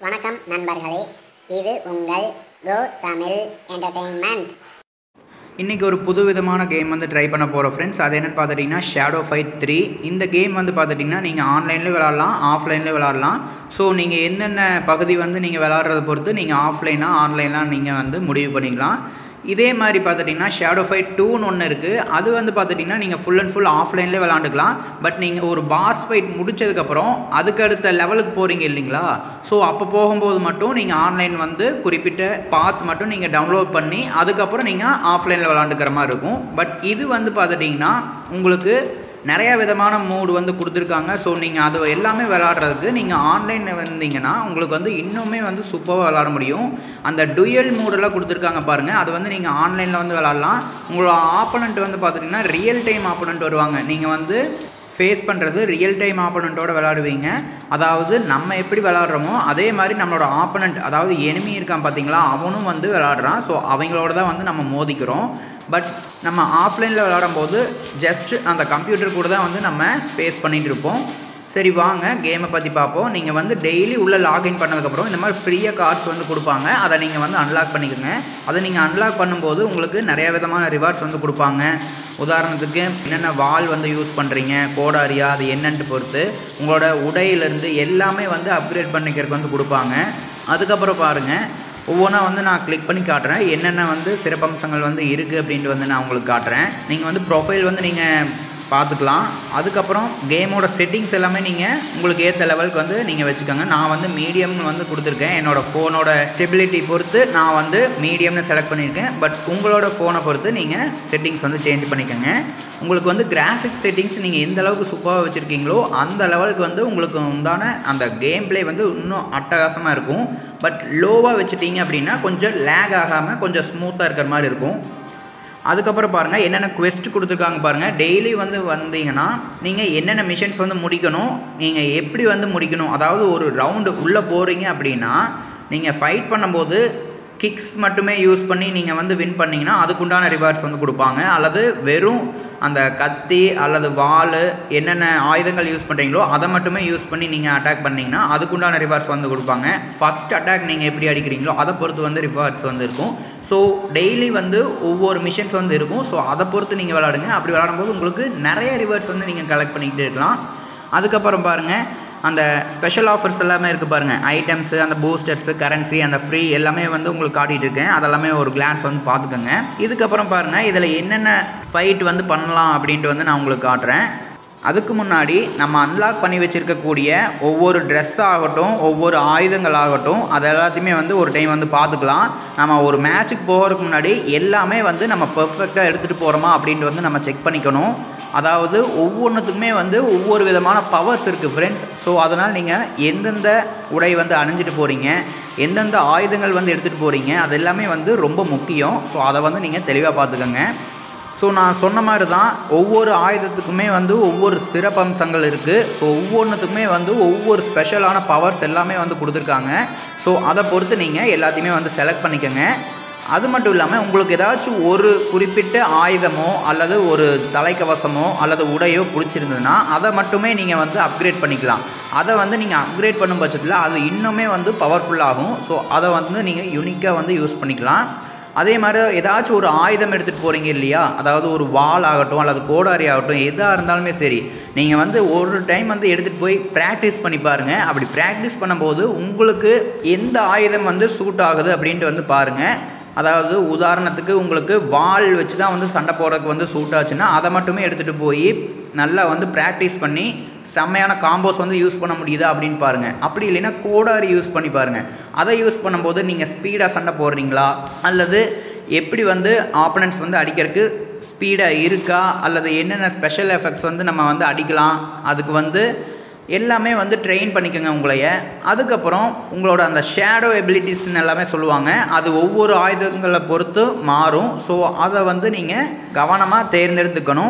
வணக்கம் நண்பர்களே இது உங்கள் கோ தமிழ் என்டர்டெயின்மெண்ட் இன்றைக்கி ஒரு புது விதமான கேம் வந்து ட்ரை பண்ண போகிறோம் ஃப்ரெண்ட்ஸ் அது என்னென்னு பார்த்துட்டிங்கன்னா ஷேடோ ஃபைட் த்ரீ இந்த கேம் வந்து பார்த்துட்டிங்கன்னா நீங்கள் ஆன்லைன்லேயும் விளாட்லாம் ஆஃப்லைன்லேயும் விளாட்லாம் ஸோ நீங்கள் என்னென்ன பகுதி வந்து நீங்கள் விளாட்றத பொறுத்து நீங்கள் ஆஃப்லைனாக ஆன்லைனாக நீங்கள் வந்து முடிவு பண்ணிக்கலாம் இதே மாதிரி பார்த்துட்டிங்கன்னா ஷேடோ ஃபைட் டூன்னு ஒன்று இருக்குது அது வந்து பார்த்துட்டிங்கன்னா நீங்கள் ஃபுல் அண்ட் ஃபுல் ஆஃப்லைன்லேயே விளாண்டுக்கலாம் பட் நீங்கள் ஒரு பாஸ் ஃபைட் முடிச்சதுக்கப்புறம் அதுக்கடுத்த லெவலுக்கு போகிறீங்க இல்லைங்களா ஸோ அப்போ போகும்போது மட்டும் நீங்கள் ஆன்லைன் வந்து குறிப்பிட்ட பாத் மட்டும் நீங்கள் டவுன்லோட் பண்ணி அதுக்கப்புறம் நீங்கள் ஆஃப்லைனில் விளாண்டுக்கிற மாதிரி இருக்கும் பட் இது வந்து பார்த்துட்டிங்கன்னா உங்களுக்கு நிறையா விதமான மூடு வந்து கொடுத்துருக்காங்க ஸோ நீங்கள் அது எல்லாமே விளாட்றதுக்கு நீங்கள் ஆன்லைனில் வந்தீங்கன்னா உங்களுக்கு வந்து இன்னுமே வந்து சூப்பராக விளாட முடியும் அந்த டுயல் மூடெல்லாம் கொடுத்துருக்காங்க பாருங்கள் அது வந்து நீங்கள் ஆன்லைனில் வந்து விளாட்லாம் உங்களோட ஆப்போனண்ட் வந்து பார்த்துட்டிங்கன்னா ரியல் டைம் ஆப்போனண்ட் வருவாங்க நீங்கள் வந்து ஃபேஸ் பண்ணுறது ரியல் டைம் ஆப்போனண்ட்டோட விளாடுவீங்க அதாவது நம்ம எப்படி விளாட்றோமோ அதே மாதிரி நம்மளோட ஆப்போனண்ட் அதாவது எனிமி இருக்கான் பார்த்தீங்களா அவனும் வந்து விளாடுறான் ஸோ அவங்களோட தான் வந்து நம்ம மோதிக்கிறோம் பட் நம்ம ஆஃப்லைனில் விளாடும் போது ஜஸ்ட் அந்த கம்ப்யூட்டர் கூட தான் வந்து நம்ம ஃபேஸ் பண்ணிகிட்டு இருப்போம் சரி வாங்க கேமை பற்றி பார்ப்போம் நீங்கள் வந்து டெய்லி உள்ளே லாகின் பண்ணதுக்கப்புறம் இந்த மாதிரி ஃப்ரீயாக கார்ட்ஸ் வந்து கொடுப்பாங்க அதை நீங்கள் வந்து அன்லாக் பண்ணிக்கோங்க அதை நீங்கள் அன்லாக் பண்ணும்போது உங்களுக்கு நிறைய விதமான ரிவார்ட்ஸ் வந்து கொடுப்பாங்க உதாரணத்துக்கு என்னென்ன வால் வந்து யூஸ் பண்ணுறீங்க கோடாரியா அது என்னன்ட்டு பொறுத்து உங்களோட உடையிலேருந்து எல்லாமே வந்து அப்கிரேட் பண்ணிக்கிறதுக்கு வந்து கொடுப்பாங்க அதுக்கப்புறம் பாருங்கள் ஒவ்வொன்றா வந்து நான் கிளிக் பண்ணி காட்டுறேன் என்னென்ன வந்து சிறப்பம்சங்கள் வந்து இருக்குது அப்படின்ட்டு வந்து நான் உங்களுக்கு காட்டுறேன் நீங்கள் வந்து ப்ரொஃபைல் வந்து நீங்கள் பார்த்துக்கலாம் அதுக்கப்புறம் கேமோட செட்டிங்ஸ் எல்லாமே நீங்கள் உங்களுக்கு ஏற்ற லெவலுக்கு வந்து நீங்கள் வச்சுக்கோங்க நான் வந்து மீடியம்னு வந்து கொடுத்துருக்கேன் என்னோடய ஃபோனோட ஸ்டெபிலிட்டி பொறுத்து நான் வந்து மீடியம்னு செலக்ட் பண்ணியிருக்கேன் பட் உங்களோட ஃபோனை பொறுத்து நீங்கள் செட்டிங்ஸ் வந்து சேஞ்ச் பண்ணிக்கோங்க உங்களுக்கு வந்து கிராஃபிக் செட்டிங்ஸ் நீங்கள் எந்த அளவுக்கு சூப்பராக வச்சுருக்கீங்களோ அந்த லெவலுக்கு வந்து உங்களுக்கு உண்டான அந்த கேம் ப்ளே வந்து இன்னும் அட்டகாசமாக இருக்கும் பட் லோவாக வச்சுட்டீங்க அப்படின்னா கொஞ்சம் லேக் ஆகாமல் கொஞ்சம் ஸ்மூத்தாக இருக்கிற மாதிரி இருக்கும் அதுக்கப்புறம் பாருங்கள் என்னென்ன quest கொடுத்துருக்காங்க பாருங்கள் டெய்லி வந்து வந்தீங்கன்னா நீங்கள் என்னென்ன மிஷன்ஸ் வந்து முடிக்கணும் நீங்கள் எப்படி வந்து முடிக்கணும் அதாவது ஒரு ரவுண்டு உள்ளே போகிறீங்க அப்படின்னா நீங்கள் ஃபைட் பண்ணும்போது கிக்ஸ் மட்டுமே யூஸ் பண்ணி நீங்கள் வந்து வின் பண்ணிங்கன்னா அதுக்குண்டான ரிவார்ட்ஸ் வந்து கொடுப்பாங்க அல்லது வெறும் அந்த கத்தி அல்லது வாள் என்னென்ன ஆயுதங்கள் யூஸ் பண்ணுறீங்களோ அதை மட்டுமே யூஸ் பண்ணி நீங்கள் அட்டாக் பண்ணிங்கன்னா அதுக்குண்டான ரிவார்ட்ஸ் வந்து கொடுப்பாங்க ஃபஸ்ட் அட்டாக் நீங்கள் எப்படி அடிக்கிறீங்களோ அதை பொறுத்து வந்து ரிவார்ட்ஸ் வந்து இருக்கும் ஸோ டெய்லி வந்து ஒவ்வொரு மிஷன்ஸ் வந்து இருக்கும் ஸோ அதை பொறுத்து நீங்கள் விளாடுங்க அப்படி விளாடும்போது உங்களுக்கு நிறைய ரிவார்ட்ஸ் வந்து நீங்கள் கலெக்ட் பண்ணிக்கிட்டே இருக்கலாம் அதுக்கப்புறம் பாருங்கள் அந்த ஸ்பெஷல் ஆஃபர்ஸ் எல்லாமே இருக்குது பாருங்கள் ஐட்டம்ஸு அந்த பூஸ்டர்ஸு கரன்சி அந்த ஃப்ரீ எல்லாமே வந்து உங்களுக்கு காட்டிகிட்டு இருக்கேன் அதெல்லாமே ஒரு கிளான்ஸ் வந்து பார்த்துக்கோங்க இதுக்கப்புறம் பாருங்கள் இதில் என்னென்ன ஃபைட் வந்து பண்ணலாம் அப்படின்ட்டு வந்து நான் உங்களுக்கு காட்டுறேன் அதுக்கு முன்னாடி நம்ம அன்லாக் பண்ணி வச்சுருக்கக்கூடிய ஒவ்வொரு ட்ரெஸ் ஆகட்டும் ஒவ்வொரு ஆயுதங்கள் ஆகட்டும் அது எல்லாத்தையுமே வந்து ஒரு டைம் வந்து பார்த்துக்கலாம் நம்ம ஒரு மேட்ச்சுக்கு போகிறதுக்கு முன்னாடி எல்லாமே வந்து நம்ம பெர்ஃபெக்டாக எடுத்துகிட்டு போகிறோமா அப்படின்ட்டு வந்து நம்ம செக் பண்ணிக்கணும் அதாவது ஒவ்வொன்றுத்துக்குமே வந்து ஒவ்வொரு விதமான பவர்ஸ் இருக்குது ஃப்ரெண்ட்ஸ் ஸோ அதனால் நீங்கள் எந்தெந்த உடை வந்து அணிஞ்சிட்டு போகிறீங்க எந்தெந்த ஆயுதங்கள் வந்து எடுத்துகிட்டு போகிறீங்க அது எல்லாமே வந்து ரொம்ப முக்கியம் ஸோ அதை வந்து நீங்கள் தெளிவாக பார்த்துக்கோங்க ஸோ நான் சொன்ன மாதிரி தான் ஒவ்வொரு ஆயுதத்துக்குமே வந்து ஒவ்வொரு சிறப்பம்சங்கள் இருக்குது ஸோ ஒவ்வொன்றுத்துக்குமே வந்து ஒவ்வொரு ஸ்பெஷலான பவர்ஸ் எல்லாமே வந்து கொடுத்துருக்காங்க ஸோ அதை பொறுத்து நீங்கள் எல்லாத்தையுமே வந்து செலக்ட் பண்ணிக்கோங்க அது மட்டும் இல்லாமல் உங்களுக்கு ஏதாச்சும் ஒரு குறிப்பிட்ட ஆயுதமோ அல்லது ஒரு தலைக்கவசமோ அல்லது உடையோ பிடிச்சிருந்ததுன்னா அதை மட்டுமே நீங்கள் வந்து அப்கிரேட் பண்ணிக்கலாம் அதை வந்து நீங்கள் அப்கிரேட் பண்ணும் பட்சத்தில் அது இன்னுமே வந்து பவர்ஃபுல்லாகும் ஸோ அதை வந்து நீங்கள் யூனிக்காக வந்து யூஸ் பண்ணிக்கலாம் அதே மாதிரி ஏதாச்சும் ஒரு ஆயுதம் எடுத்துகிட்டு போகிறீங்க இல்லையா அதாவது ஒரு வால் ஆகட்டும் அல்லது கோடாரி ஆகட்டும் எதாக இருந்தாலுமே சரி நீங்கள் வந்து ஒரு டைம் வந்து எடுத்துகிட்டு போய் ப்ராக்டிஸ் பண்ணி பாருங்கள் அப்படி ப்ராக்டிஸ் பண்ணும்போது உங்களுக்கு எந்த ஆயுதம் வந்து சூட் ஆகுது அப்படின்ட்டு வந்து பாருங்கள் அதாவது உதாரணத்துக்கு உங்களுக்கு வால் வச்சு தான் வந்து சண்டை போடுறதுக்கு வந்து சூட் ஆச்சுன்னா அதை மட்டுமே எடுத்துகிட்டு போய் நல்லா வந்து ப்ராக்டிஸ் பண்ணி செம்மையான காம்போஸ் வந்து யூஸ் பண்ண முடியுதா அப்படின்னு பாருங்கள் அப்படி இல்லைன்னா கோடாரி யூஸ் பண்ணி பாருங்கள் அதை யூஸ் பண்ணும்போது நீங்கள் ஸ்பீடாக சண்டை போடுறீங்களா அல்லது எப்படி வந்து ஆப்பனன்ட்ஸ் வந்து அடிக்கிறதுக்கு ஸ்பீடாக இருக்கா அல்லது என்னென்ன ஸ்பெஷல் எஃபெக்ட்ஸ் வந்து நம்ம வந்து அடிக்கலாம் அதுக்கு வந்து எல்லாமே வந்து ட்ரெயின் பண்ணிக்கோங்க உங்களைய அதுக்கப்புறம் உங்களோட அந்த ஷேடோ எபிலிட்டிஸ்னு எல்லாமே சொல்லுவாங்க அது ஒவ்வொரு ஆயுதங்களை பொறுத்து மாறும் ஸோ அதை வந்து நீங்கள் கவனமாக தேர்ந்தெடுத்துக்கணும்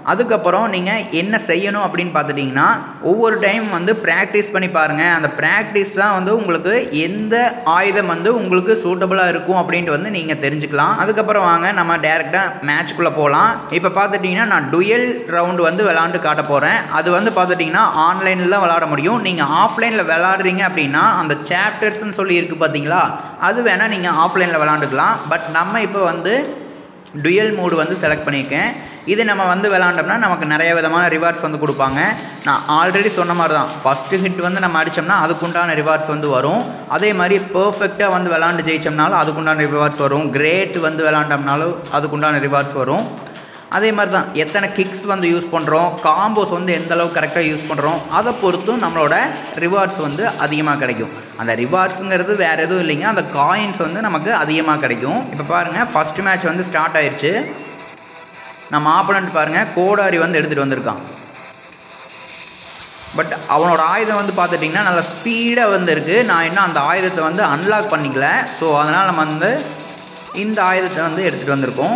அதுக்கப்புறம் நீங்கள் என்ன செய்யணும் அப்படின்னு பார்த்துட்டிங்கன்னா ஒவ்வொரு டைம் வந்து ப்ராக்டிஸ் பண்ணி பாருங்கள் அந்த ப்ராக்டிஸ் தான் வந்து உங்களுக்கு எந்த ஆயுதம் வந்து உங்களுக்கு சூட்டபுளாக இருக்கும் அப்படின்ட்டு வந்து நீங்கள் தெரிஞ்சுக்கலாம் அதுக்கப்புறம் வாங்க நம்ம டேரெக்டாக மேட்ச்க்குள்ளே போகலாம் இப்போ பார்த்துட்டிங்கன்னா நான் டுயல் ரவுண்டு வந்து விளாண்டு காட்ட போகிறேன் அது வந்து பார்த்துட்டிங்கன்னா ஆன்லைனில் தான் விளாட முடியும் நீங்கள் ஆஃப்லைனில் விளாடுறீங்க அப்படின்னா அந்த சாப்டர்ஸ்னு சொல்லி இருக்குது பார்த்தீங்களா அது வேணால் நீங்கள் ஆஃப்லைனில் விளாண்டுக்கலாம் பட் நம்ம இப்போ வந்து டுயல் மோடு வந்து செலக்ட் பண்ணியிருக்கேன் இது நம்ம வந்து விளாண்டோம்னா நமக்கு நிறைய விதமான ரிவார்ட்ஸ் வந்து கொடுப்பாங்க நான் ஆல்ரெடி சொன்ன மாதிரி தான் ஃபஸ்ட்டு ஹிட் வந்து நம்ம அடித்தோம்னா அதுக்குண்டான ரிவார்ட்ஸ் வந்து வரும் அதே மாதிரி பர்ஃபெக்டாக வந்து விளாண்டு ஜெயிச்சோம்னாலும் அதுக்குண்டான ரிவார்ட்ஸ் வரும் கிரேட் வந்து விளாண்டோம்னாலும் அதுக்குண்டான ரிவார்ட்ஸ் வரும் அதே மாதிரி தான் எத்தனை கிக்ஸ் வந்து யூஸ் பண்ணுறோம் காம்போஸ் வந்து எந்த அளவுக்கு கரெக்டாக யூஸ் பண்ணுறோம் அதை பொறுத்தும் நம்மளோட ரிவார்ட்ஸ் வந்து அதிகமாக கிடைக்கும் அந்த ரிவார்ட்ஸுங்கிறது வேறு எதுவும் இல்லைங்க அந்த காயின்ஸ் வந்து நமக்கு அதிகமாக கிடைக்கும் இப்போ பாருங்கள் ஃபஸ்ட்டு மேட்ச் வந்து ஸ்டார்ட் ஆயிடுச்சு நம்ம ஆப்பனண்ட் பாருங்கள் கோடாரி வந்து எடுத்துகிட்டு வந்திருக்கான் பட் அவனோட ஆயுதம் வந்து பார்த்துட்டிங்கன்னா நல்லா ஸ்பீடாக வந்து இருக்குது நான் இன்னும் அந்த ஆயுதத்தை வந்து அன்லாக் பண்ணிக்கல ஸோ அதனால் நம்ம வந்து இந்த ஆயுதத்தை வந்து எடுத்துகிட்டு வந்திருக்கோம்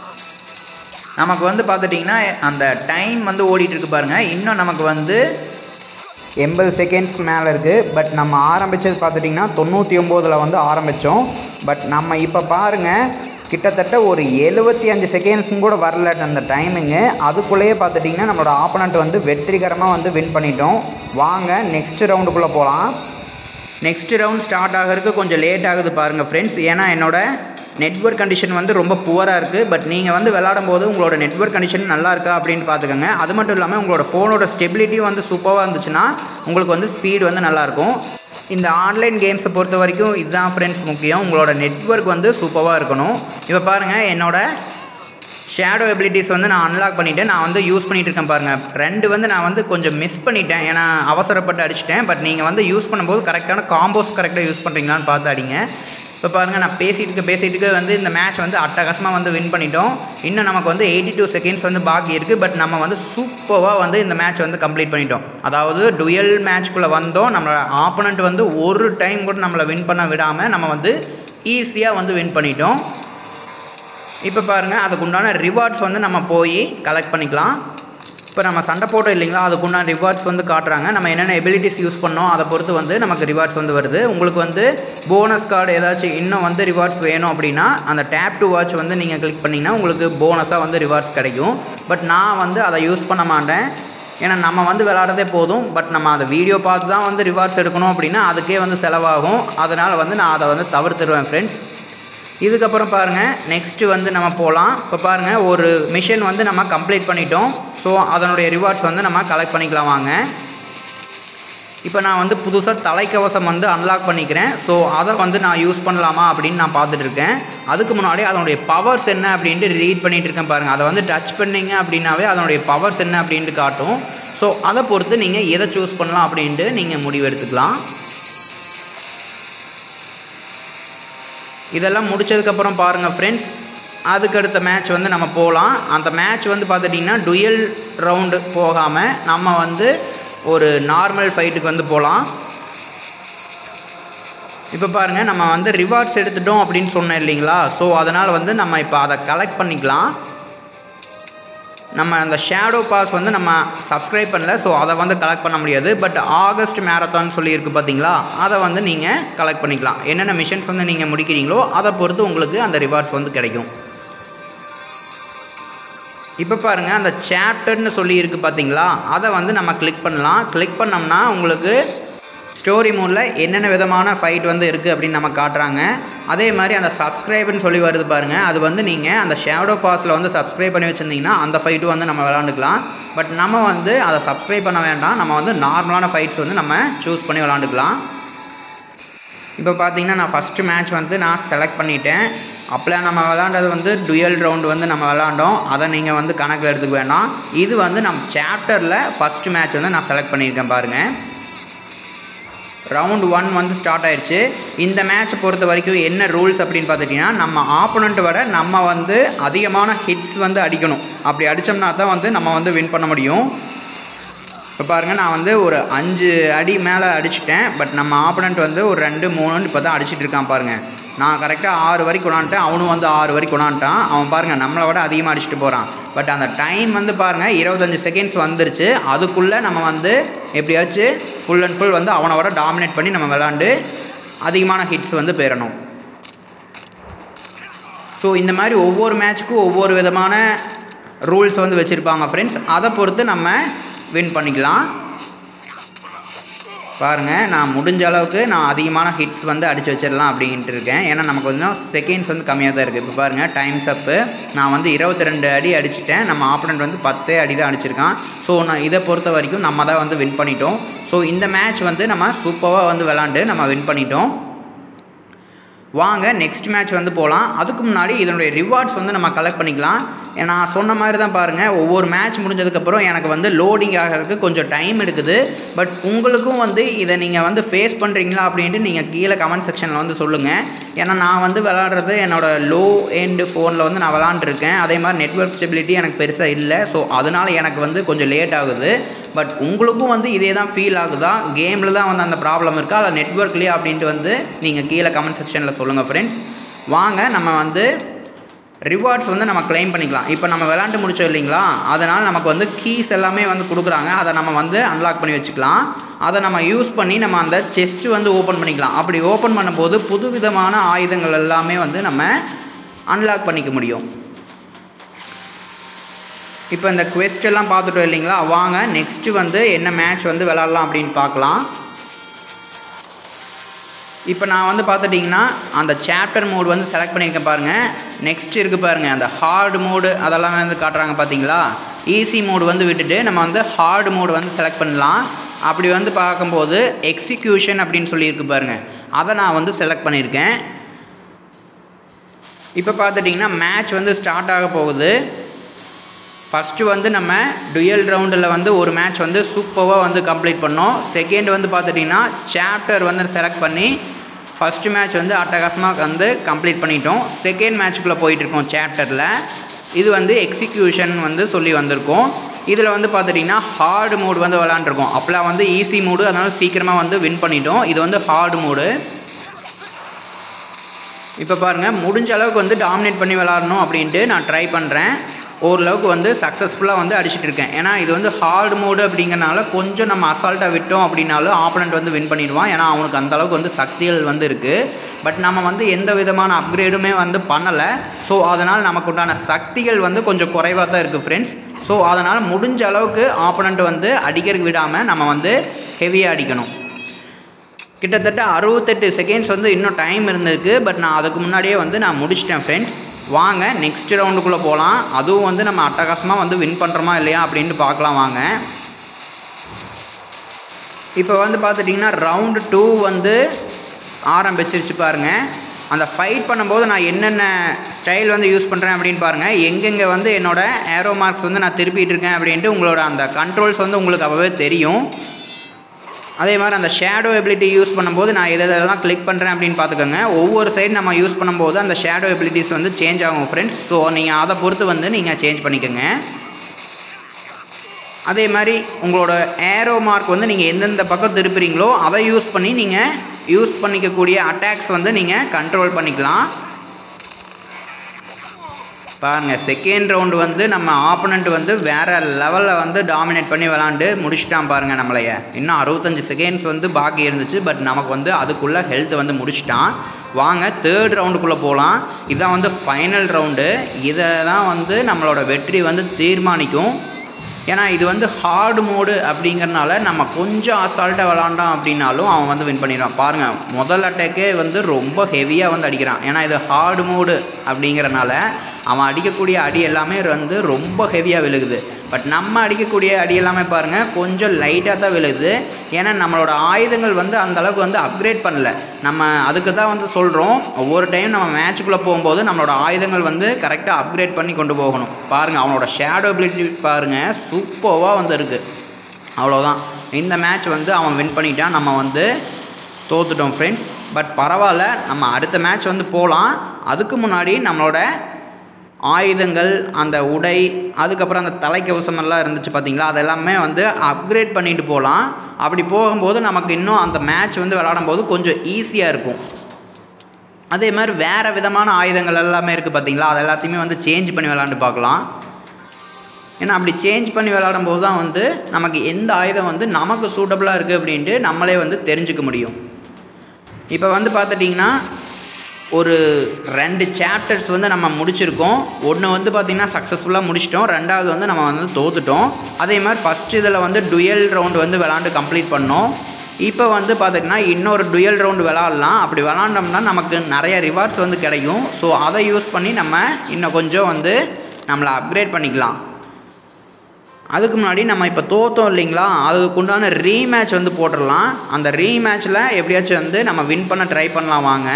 நமக்கு வந்து பார்த்துட்டிங்கன்னா அந்த டைம் வந்து ஓடிட்டுருக்கு பாருங்கள் இன்னும் நமக்கு வந்து எண்பது செகண்ட்ஸ்க்கு மேலே இருக்குது பட் நம்ம ஆரம்பித்தது பார்த்துட்டிங்கன்னா தொண்ணூற்றி ஒம்போதில் வந்து ஆரம்பித்தோம் பட் நம்ம இப்போ பாருங்கள் கிட்டத்தட்ட ஒரு எழுபத்தி அஞ்சு செகண்ட்ஸும் கூட வரல அந்த டைமிங்கு அதுக்குள்ளேயே பார்த்துட்டிங்கன்னா நம்மளோட ஆப்பனண்ட் வந்து வெற்றிகரமாக வந்து வின் பண்ணிட்டோம் வாங்க நெக்ஸ்ட் ரவுண்டுக்குள்ளே போகலாம் நெக்ஸ்ட் ரவுண்ட் ஸ்டார்ட் ஆகிறதுக்கு கொஞ்சம் லேட் ஆகுது பாருங்கள் ஃப்ரெண்ட்ஸ் ஏன்னா என்னோட நெட்ஒர்க் கண்டிஷன் வந்து ரொம்ப புவராக இருக்குது பட் நீங்கள் வந்து விளாடும் போது உங்களோட நெட்ஒர்க் கண்டிஷன் நல்லா இருக்கா அப்படின்னு பார்த்துக்கோங்க அது மட்டும் இல்லாமல் உங்களோட ஃபோனோட ஸ்டெபிலிட்டியும் வந்து சூப்பராக இருந்துச்சுன்னா உங்களுக்கு வந்து ஸ்பீடு வந்து நல்லாயிருக்கும் இந்த ஆன்லைன் கேம்ஸை பொறுத்த வரைக்கும் இதுதான் ஃப்ரெண்ட்ஸ் முக்கியம் உங்களோட நெட்ஒர்க் வந்து சூப்பராக இருக்கணும் இப்போ பாருங்கள் என்னோட ஷேடோ எபிலிட்டிஸ் வந்து நான் அன்லாக் பண்ணிவிட்டேன் நான் வந்து யூஸ் பண்ணிகிட்டு இருக்கேன் பாருங்கள் ரெண்டு வந்து நான் வந்து கொஞ்சம் மிஸ் பண்ணிட்டேன் ஏன்னா அவசரப்பட்டு அடிச்சிட்டேன் பட் நீங்கள் வந்து யூஸ் பண்ணும்போது கரெக்டான காம்போஸ் கரெக்டாக யூஸ் பண்ணுறீங்களான்னு பார்த்து அடிங்க இப்போ பாருங்கள் நான் பேசிட்டு இருக்க பேசிட்டு இருக்க வந்து இந்த மேட்ச் வந்து அட்டகாசமாக வந்து வின் பண்ணிட்டோம் இன்னும் நமக்கு வந்து எயிட்டி டூ செகண்ட்ஸ் வந்து பாக்கி இருக்குது பட் நம்ம வந்து சூப்பராக வந்து இந்த மேட்ச் வந்து கம்ப்ளீட் பண்ணிட்டோம் அதாவது டுயல் மேட்ச்குள்ளே வந்தோம் நம்மளோட ஆப்போனண்ட் வந்து ஒரு டைம் கூட நம்மளை வின் பண்ண விடாமல் நம்ம வந்து ஈஸியாக வந்து வின் பண்ணிட்டோம் இப்போ பாருங்கள் அதுக்கு உண்டான ரிவார்ட்ஸ் வந்து நம்ம போய் கலெக்ட் பண்ணிக்கலாம் இப்போ நம்ம சண்டை போட்டோம் இல்லைங்களா அதுக்குண்டான ரிவார்ட்ஸ் வந்து காட்டுறாங்க நம்ம என்னென்ன எபிலிட்டிஸ் யூஸ் பண்ணோம் அதை பொறுத்து வந்து நமக்கு ரிவார்ட்ஸ் வந்து வருது உங்களுக்கு வந்து போனஸ் கார்டு ஏதாச்சும் இன்னும் வந்து ரிவார்ட்ஸ் வேணும் அப்படின்னா அந்த டேப் டு வாட்ச் வந்து நீங்கள் கிளிக் பண்ணிங்கன்னா உங்களுக்கு போனஸாக வந்து ரிவார்ட்ஸ் கிடைக்கும் பட் நான் வந்து அதை யூஸ் பண்ண மாட்டேன் ஏன்னா நம்ம வந்து விளாட்றதே போதும் பட் நம்ம அதை வீடியோ பார்த்து தான் வந்து ரிவார்ட்ஸ் எடுக்கணும் அப்படின்னா அதுக்கே வந்து செலவாகும் அதனால் வந்து நான் அதை வந்து தவிர்த்துருவேன் ஃப்ரெண்ட்ஸ் இதுக்கப்புறம் பாருங்கள் நெக்ஸ்ட்டு வந்து நம்ம போகலாம் இப்போ பாருங்கள் ஒரு மிஷன் வந்து நம்ம கம்ப்ளீட் பண்ணிட்டோம் ஸோ அதனுடைய ரிவார்ட்ஸ் வந்து நம்ம கலெக்ட் பண்ணிக்கலாம் வாங்க இப்போ நான் வந்து புதுசாக தலைக்கவசம் வந்து அன்லாக் பண்ணிக்கிறேன் ஸோ அதை வந்து நான் யூஸ் பண்ணலாமா அப்படின்னு நான் பார்த்துட்டு இருக்கேன் அதுக்கு முன்னாடி அதனுடைய பவர்ஸ் என்ன அப்படின்ட்டு ரீட் பண்ணிகிட்டு இருக்கேன் பாருங்கள் அதை வந்து டச் பண்ணிங்க அப்படின்னாவே அதனுடைய பவர்ஸ் என்ன அப்படின்ட்டு காட்டும் ஸோ அதை பொறுத்து நீங்கள் எதை சூஸ் பண்ணலாம் அப்படின்ட்டு நீங்கள் முடிவு எடுத்துக்கலாம் இதெல்லாம் முடிச்சதுக்கப்புறம் பாருங்கள் ஃப்ரெண்ட்ஸ் அதுக்கடுத்த மேட்ச் வந்து நம்ம போகலாம் அந்த மேட்ச் வந்து பார்த்துட்டிங்கன்னா டுயல் ரவுண்டு போகாமல் நம்ம வந்து ஒரு நார்மல் ஃபைட்டுக்கு வந்து போகலாம் இப்போ பாருங்கள் நம்ம வந்து ரிவார்ட்ஸ் எடுத்துட்டோம் அப்படின்னு சொன்னேன் இல்லைங்களா ஸோ அதனால் வந்து நம்ம இப்போ அதை கலெக்ட் பண்ணிக்கலாம் நம்ம அந்த ஷேடோ பாஸ் வந்து நம்ம சப்ஸ்கிரைப் பண்ணல ஸோ அதை வந்து கலெக்ட் பண்ண முடியாது பட் ஆகஸ்ட் மேரத்தான் சொல்லியிருக்கு பார்த்தீங்களா அதை வந்து நீங்கள் கலெக்ட் பண்ணிக்கலாம் என்னென்ன மிஷன்ஸ் வந்து நீங்கள் முடிக்கிறீங்களோ அதை பொறுத்து உங்களுக்கு அந்த ரிவார்ட்ஸ் வந்து கிடைக்கும் இப்போ பாருங்கள் அந்த சாப்டர்னு சொல்லி இருக்குது பார்த்தீங்களா அதை வந்து நம்ம கிளிக் பண்ணலாம் கிளிக் பண்ணோம்னா உங்களுக்கு ஸ்டோரி மோடில் என்னென்ன விதமான ஃபைட் வந்து இருக்குது அப்படின்னு நம்ம காட்டுறாங்க அதே மாதிரி அந்த சப்ஸ்கிரைப்னு சொல்லி வருது பாருங்கள் அது வந்து நீங்கள் அந்த ஷேடோ பாஸில் வந்து சப்ஸ்கிரைப் பண்ணி வச்சுருந்தீங்கன்னா அந்த ஃபைட்டும் வந்து நம்ம விளாண்டுக்கலாம் பட் நம்ம வந்து அதை சப்ஸ்கிரைப் பண்ண வேண்டாம் நம்ம வந்து நார்மலான ஃபைட்ஸ் வந்து நம்ம சூஸ் பண்ணி விளாண்டுக்கலாம் இப்போ பார்த்தீங்கன்னா நான் ஃபஸ்ட்டு மேட்ச் வந்து நான் செலக்ட் பண்ணிட்டேன் அப்போலாம் நம்ம விளாண்டது வந்து டுயல் ரவுண்டு வந்து நம்ம விளாண்டோம் அதை நீங்கள் வந்து கணக்கில் எடுத்துக்க வேண்டாம் இது வந்து நம்ம சாப்டரில் ஃபஸ்ட்டு மேட்ச் வந்து நான் செலக்ட் பண்ணியிருக்கேன் பாருங்கள் ரவுண்ட் ஒன் வந்து ஸ்டார்ட் ஆயிடுச்சு இந்த மேட்ச்சை பொறுத்த வரைக்கும் என்ன ரூல்ஸ் அப்படின்னு பார்த்துட்டிங்கன்னா நம்ம ஆப்போனண்ட்டை விட நம்ம வந்து அதிகமான ஹிட்ஸ் வந்து அடிக்கணும் அப்படி அடித்தோம்னா தான் வந்து நம்ம வந்து வின் பண்ண முடியும் இப்போ பாருங்கள் நான் வந்து ஒரு அஞ்சு அடி மேலே அடிச்சிட்டேன் பட் நம்ம ஆப்போனண்ட் வந்து ஒரு ரெண்டு மூணுன்னு இப்போ தான் அடிச்சிட்டு இருக்கான் பாருங்கள் நான் கரெக்டாக ஆறு வரைக்கும் கொண்டான்ட்டேன் அவனும் வந்து ஆறு வரைக்கும் கொண்டான்ட்டான் அவன் பாருங்கள் நம்மளை விட அதிகமாக அடிச்சுட்டு போகிறான் பட் அந்த டைம் வந்து பாருங்கள் இருபத்தஞ்சி செகண்ட்ஸ் வந்துருச்சு அதுக்குள்ளே நம்ம வந்து எப்படியாச்சும் ஃபுல் அண்ட் ஃபுல் வந்து அவனை விட டாமினேட் பண்ணி நம்ம விளாண்டு அதிகமான ஹிட்ஸ் வந்து பெறணும் ஸோ இந்த மாதிரி ஒவ்வொரு மேட்ச்சுக்கும் ஒவ்வொரு விதமான ரூல்ஸ் வந்து வச்சுருப்பாங்க ஃப்ரெண்ட்ஸ் அதை பொறுத்து நம்ம வின் பண்ணிக்கலாம் பாருங்கள் நான் முடிஞ்ச அளவுக்கு நான் அதிகமான ஹிட்ஸ் வந்து அடித்து வச்சிடலாம் அப்படின்ட்டு இருக்கேன் ஏன்னா நமக்கு கொஞ்சம் செகண்ட்ஸ் வந்து கம்மியாக தான் இருக்குது இப்போ பாருங்கள் டைம்ஸ் அப்பு நான் வந்து இருபத்தி ரெண்டு அடி அடிச்சிட்டேன் நம்ம ஆப்பனண்ட் வந்து பத்தே அடி தான் அடிச்சிருக்கான் ஸோ நான் இதை பொறுத்த வரைக்கும் நம்ம தான் வந்து வின் பண்ணிட்டோம் ஸோ இந்த மேட்ச் வந்து நம்ம சூப்பராக வந்து விளாண்டு நம்ம வின் பண்ணிட்டோம் வாங்க நெக்ஸ்ட் மேட்ச் வந்து போகலாம் அதுக்கு முன்னாடி இதனுடைய ரிவார்ட்ஸ் வந்து நம்ம கலெக்ட் பண்ணிக்கலாம் நான் சொன்ன மாதிரி தான் பாருங்கள் ஒவ்வொரு மேட்ச் முடிஞ்சதுக்கப்புறம் எனக்கு வந்து லோடிங் ஆகிறதுக்கு கொஞ்சம் டைம் எடுக்குது பட் உங்களுக்கும் வந்து இதை நீங்கள் வந்து ஃபேஸ் பண்ணுறீங்களா அப்படின்ட்டு நீங்கள் கீழே கமெண்ட் செக்ஷனில் வந்து சொல்லுங்கள் ஏன்னா நான் வந்து விளாட்றது என்னோடய லோ எண்டு ஃபோனில் வந்து நான் விளாண்டுருக்கேன் அதே மாதிரி நெட்ஒர்க் ஸ்டெபிலிட்டி எனக்கு பெருசாக இல்லை ஸோ அதனால் எனக்கு வந்து கொஞ்சம் லேட் ஆகுது பட் உங்களுக்கும் வந்து இதே தான் ஃபீல் ஆகுதா கேமில் தான் வந்து அந்த ப்ராப்ளம் இருக்கா இல்லை நெட்ஒர்க்லேயே அப்படின்ட்டு வந்து நீங்கள் கீழே கமெண்ட் செக்ஷனில் சொல்லுங்கள் ஃப்ரெண்ட்ஸ் வாங்க நம்ம வந்து ரிவார்ட்ஸ் வந்து நம்ம க்ளைம் பண்ணிக்கலாம் இப்போ நம்ம விளாண்டு முடிச்சோம் இல்லைங்களா அதனால் நமக்கு வந்து கீஸ் எல்லாமே வந்து கொடுக்குறாங்க அதை நம்ம வந்து அன்லாக் பண்ணி வச்சுக்கலாம் அதை நம்ம யூஸ் பண்ணி நம்ம அந்த செஸ்ட்டு வந்து ஓப்பன் பண்ணிக்கலாம் அப்படி ஓப்பன் பண்ணும்போது புதுவிதமான ஆயுதங்கள் எல்லாமே வந்து நம்ம அன்லாக் பண்ணிக்க முடியும் இப்போ இந்த quest எல்லாம் பார்த்துட்டோம் இல்லைங்களா வாங்க நெக்ஸ்ட்டு வந்து என்ன மேட்ச் வந்து விளாட்லாம் அப்படின்னு பார்க்கலாம் இப்போ நான் வந்து பார்த்துட்டிங்கன்னா அந்த சாப்டர் மோடு வந்து செலக்ட் பண்ணியிருக்கேன் பாருங்கள் நெக்ஸ்ட் இருக்குது பாருங்கள் அந்த ஹார்டு மோடு அதெல்லாம் வந்து காட்டுறாங்க பார்த்தீங்களா ஈஸி மோடு வந்து விட்டுட்டு நம்ம வந்து ஹார்டு மோடு வந்து செலக்ட் பண்ணலாம் அப்படி வந்து பார்க்கும்போது எக்ஸிக்யூஷன் அப்படின்னு சொல்லியிருக்கு பாருங்கள் அதை நான் வந்து செலக்ட் பண்ணியிருக்கேன் இப்போ பார்த்துட்டிங்கன்னா மேட்ச் வந்து ஸ்டார்ட் ஆக போகுது ஃபஸ்ட்டு வந்து நம்ம டுயல் ரவுண்டில் வந்து ஒரு மேட்ச் வந்து சூப்பராக வந்து கம்ப்ளீட் பண்ணோம் செகண்ட் வந்து பார்த்துட்டிங்கன்னா சாப்டர் வந்து செலக்ட் பண்ணி ஃபஸ்ட்டு மேட்ச் வந்து அட்டகாசமாக வந்து கம்ப்ளீட் பண்ணிட்டோம் செகண்ட் மேட்ச்சுக்குள்ளே போயிட்டுருக்கோம் சாப்டரில் இது வந்து எக்ஸிக்யூஷன் வந்து சொல்லி வந்திருக்கோம் இதில் வந்து பார்த்துட்டிங்கன்னா ஹார்டு மோடு வந்து விளாண்டுருக்கோம் அப்போலாம் வந்து ஈஸி மோடு அதனால் சீக்கிரமாக வந்து வின் பண்ணிட்டோம் இது வந்து ஹார்டு மோடு இப்போ பாருங்கள் முடிஞ்ச அளவுக்கு வந்து டாமினேட் பண்ணி விளாடணும் அப்படின்ட்டு நான் ட்ரை பண்ணுறேன் ஓரளவுக்கு வந்து சக்ஸஸ்ஃபுல்லாக வந்து அடிச்சிட்டு இருக்கேன் ஏன்னா இது வந்து ஹார்டு மோடு அப்படிங்கறனால கொஞ்சம் நம்ம அசால்ட்டாக விட்டோம் அப்படின்னாலும் ஆப்பனண்ட் வந்து வின் பண்ணிடுவான் ஏன்னா அவனுக்கு அந்த அளவுக்கு வந்து சக்திகள் வந்து இருக்குது பட் நம்ம வந்து எந்த விதமான அப்கிரேடுமே வந்து பண்ணலை ஸோ அதனால் நமக்கு உண்டான சக்திகள் வந்து கொஞ்சம் குறைவாக தான் இருக்குது ஃப்ரெண்ட்ஸ் ஸோ அதனால் முடிஞ்ச அளவுக்கு ஆப்பனண்ட் வந்து அடிக்கிறதுக்கு விடாமல் நம்ம வந்து ஹெவியாக அடிக்கணும் கிட்டத்தட்ட அறுபத்தெட்டு செகண்ட்ஸ் வந்து இன்னும் டைம் இருந்திருக்கு பட் நான் அதுக்கு முன்னாடியே வந்து நான் முடிச்சிட்டேன் ஃப்ரெண்ட்ஸ் வாங்க நெக்ஸ்ட் ரவுண்டுக்குள்ளே போகலாம் அதுவும் வந்து நம்ம அட்டகாசமாக வந்து வின் பண்ணுறோமா இல்லையா அப்படின்ட்டு பார்க்கலாம் வாங்க இப்போ வந்து பார்த்துட்டிங்கன்னா ரவுண்டு டூ வந்து ஆரம்பிச்சிருச்சு பாருங்கள் அந்த ஃபைட் பண்ணும்போது நான் என்னென்ன ஸ்டைல் வந்து யூஸ் பண்ணுறேன் அப்படின்னு பாருங்கள் எங்கெங்கே வந்து என்னோடய ஏரோ மார்க்ஸ் வந்து நான் திருப்பிட்டு இருக்கேன் அப்படின்ட்டு உங்களோட அந்த கண்ட்ரோல்ஸ் வந்து உங்களுக்கு அப்போவே தெரியும் அதே மாதிரி அந்த ஷேடோ எபிலிட்டி யூஸ் பண்ணும்போது நான் எது எதெல்லாம் கிளிக் பண்ணுறேன் அப்படின்னு பார்த்துக்கோங்க ஒவ்வொரு சைடு நம்ம யூஸ் பண்ணும்போது அந்த ஷேடோ எபிலிட்டிஸ் வந்து சேஞ்ச் ஆகும் ஃப்ரெண்ட்ஸ் ஸோ நீங்கள் அதை பொறுத்து வந்து நீங்கள் சேஞ்ச் பண்ணிக்கோங்க அதே மாதிரி உங்களோட ஏரோ மார்க் வந்து நீங்கள் எந்தெந்த பக்கம் திருப்புறீங்களோ அதை யூஸ் பண்ணி நீங்கள் யூஸ் பண்ணிக்கக்கூடிய அட்டாக்ஸ் வந்து நீங்கள் கண்ட்ரோல் பண்ணிக்கலாம் பாருங்கள் செகண்ட் ரவுண்டு வந்து நம்ம ஆப்பனண்ட் வந்து வேறு லெவலில் வந்து டாமினேட் பண்ணி விளாண்டு முடிச்சிட்டான் பாருங்கள் நம்மளைய இன்னும் அறுபத்தஞ்சு செகண்ட்ஸ் வந்து பாக்கி இருந்துச்சு பட் நமக்கு வந்து அதுக்குள்ளே ஹெல்த் வந்து முடிச்சிட்டான் வாங்க தேர்ட் ரவுண்டுக்குள்ளே போகலாம் இதான் வந்து ஃபைனல் ரவுண்டு இதை தான் வந்து நம்மளோட வெற்றி வந்து தீர்மானிக்கும் ஏன்னா இது வந்து ஹார்டு மோடு அப்படிங்கிறனால நம்ம கொஞ்சம் அசால்ட்டாக விளாண்டோம் அப்படின்னாலும் அவன் வந்து வின் பண்ணிடுவான் பாருங்கள் முதல் அட்டேக்கே வந்து ரொம்ப ஹெவியாக வந்து அடிக்கிறான் ஏன்னா இது ஹார்டு மோடு அப்படிங்கிறனால அவன் அடிக்கக்கூடிய அடி எல்லாமே வந்து ரொம்ப ஹெவியாக விழுகுது பட் நம்ம அடிக்கக்கூடிய அடி எல்லாமே பாருங்கள் கொஞ்சம் லைட்டாக தான் விழுகுது ஏன்னா நம்மளோட ஆயுதங்கள் வந்து அந்த அளவுக்கு வந்து அப்கிரேட் பண்ணல நம்ம அதுக்கு தான் வந்து சொல்கிறோம் ஒவ்வொரு டைம் நம்ம மேட்ச்சுக்குள்ளே போகும்போது நம்மளோட ஆயுதங்கள் வந்து கரெக்டாக அப்கிரேட் பண்ணி கொண்டு போகணும் பாருங்கள் அவனோட ஷேடோ அபிலிட்டி பாருங்கள் சூப்பராக வந்து இருக்குது அவ்வளோதான் இந்த மேட்ச் வந்து அவன் வின் பண்ணிட்டான் நம்ம வந்து தோத்துட்டோம் ஃப்ரெண்ட்ஸ் பட் பரவாயில்ல நம்ம அடுத்த மேட்ச் வந்து போகலாம் அதுக்கு முன்னாடி நம்மளோட ஆயுதங்கள் அந்த உடை அதுக்கப்புறம் அந்த தலைக்கவசம் எல்லாம் இருந்துச்சு பார்த்தீங்களா அதெல்லாமே வந்து அப்கிரேட் பண்ணிட்டு போகலாம் அப்படி போகும்போது நமக்கு இன்னும் அந்த மேட்ச் வந்து விளாடும் போது கொஞ்சம் ஈஸியாக இருக்கும் அதே மாதிரி வேறு விதமான ஆயுதங்கள் எல்லாமே இருக்குது பார்த்தீங்களா அது எல்லாத்தையுமே வந்து சேஞ்ச் பண்ணி விளாண்டு பார்க்கலாம் ஏன்னா அப்படி சேஞ்ச் பண்ணி விளாடும் போது தான் வந்து நமக்கு எந்த ஆயுதம் வந்து நமக்கு சூட்டபுளாக இருக்குது அப்படின்ட்டு நம்மளே வந்து தெரிஞ்சுக்க முடியும் இப்போ வந்து பார்த்துட்டிங்கன்னா ஒரு ரெண்டு சாப்டர்ஸ் வந்து நம்ம முடிச்சிருக்கோம் ஒன்று வந்து பார்த்திங்கன்னா சக்ஸஸ்ஃபுல்லாக முடிச்சிட்டோம் ரெண்டாவது வந்து நம்ம வந்து தோத்துட்டோம் அதே மாதிரி ஃபஸ்ட் இதில் வந்து டுயல் ரவுண்டு வந்து விளாண்டு கம்ப்ளீட் பண்ணோம் இப்போ வந்து பார்த்திங்கன்னா இன்னொரு டுயல் ரவுண்டு விளாட்லாம் அப்படி விளாண்டோம்னா நமக்கு நிறைய ரிவார்ட்ஸ் வந்து கிடைக்கும் ஸோ அதை யூஸ் பண்ணி நம்ம இன்னும் கொஞ்சம் வந்து நம்மளை அப்கிரேட் பண்ணிக்கலாம் அதுக்கு முன்னாடி நம்ம இப்போ தோத்தோம் இல்லைங்களா அதுக்குண்டான ரீமேட்ச் வந்து போட்டுடலாம் அந்த ரீமேட்ச்சில் எப்படியாச்சும் வந்து நம்ம வின் பண்ண ட்ரை பண்ணலாம் வாங்க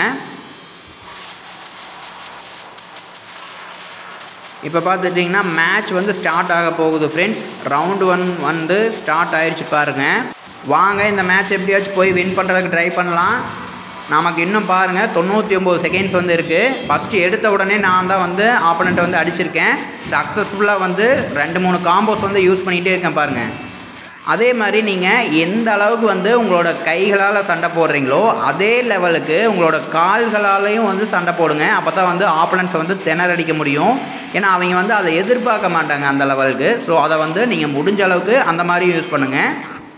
இப்போ பார்த்துட்டிங்கன்னா மேட்ச் வந்து ஸ்டார்ட் ஆக போகுது ஃப்ரெண்ட்ஸ் ரவுண்டு ஒன் வந்து ஸ்டார்ட் ஆயிடுச்சு பாருங்கள் வாங்க இந்த மேட்ச் எப்படியாச்சும் போய் வின் பண்ணுறதுக்கு ட்ரை பண்ணலாம் நமக்கு இன்னும் பாருங்கள் தொண்ணூற்றி ஒம்பது செகண்ட்ஸ் வந்து இருக்குது ஃபஸ்ட்டு எடுத்த உடனே நான் தான் வந்து ஆப்போனண்ட்டை வந்து அடிச்சிருக்கேன் சக்ஸஸ்ஃபுல்லாக வந்து ரெண்டு மூணு காம்போஸ் வந்து யூஸ் பண்ணிகிட்டே இருக்கேன் பாருங்கள் அதே மாதிரி நீங்கள் எந்த அளவுக்கு வந்து உங்களோட கைகளால் சண்டை போடுறீங்களோ அதே லெவலுக்கு உங்களோட கால்களாலையும் வந்து சண்டை போடுங்க அப்போ தான் வந்து ஆப்போனன்ட்ஸை வந்து திணறடிக்க முடியும் ஏன்னா அவங்க வந்து அதை எதிர்பார்க்க மாட்டாங்க அந்த லெவலுக்கு ஸோ அதை வந்து நீங்கள் முடிஞ்ச அளவுக்கு அந்த மாதிரி யூஸ் பண்ணுங்கள்